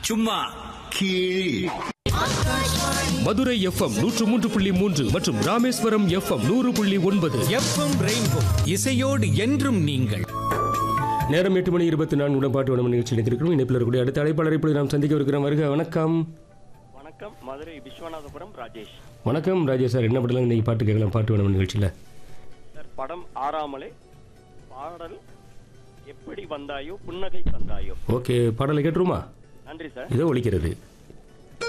சும்மா கீழ் மதுரை எஃப்எம் நூற்று மூன்று புள்ளி மூன்று மற்றும் ராமேஸ்வரம் எஃப்எம் நூறு புள்ளி ஒன்பது எஃப்எம் ரெயின்போ இசையோடு என்றும் நீங்கள் நேரம் எட்டு மணி இருபத்தி நான்கு உடன் பாட்டு வனம் நிகழ்ச்சி இருக்கிறோம் இணைப்பில் இருக்கக்கூடிய அடுத்த அழைப்பாளரை இப்பொழுது நாம் சந்திக்க இருக்கிறோம் வருக வணக்கம் வணக்கம் மதுரை விஸ்வநாதபுரம் ராஜேஷ் வணக்கம் ராஜேஷ் சார் என்ன படலாம் இன்னைக்கு பாட்டு கேட்கலாம் பாட்டு வனம் நிகழ்ச்சியில் சார் படம் ஆறாமலே பாடல் எப்படி வந்தாயோ புன்னகை தந்தாயோ ஓகே பாடலை கேட்டுருமா நன்றி சார் இதோ ஒலிக்கிறது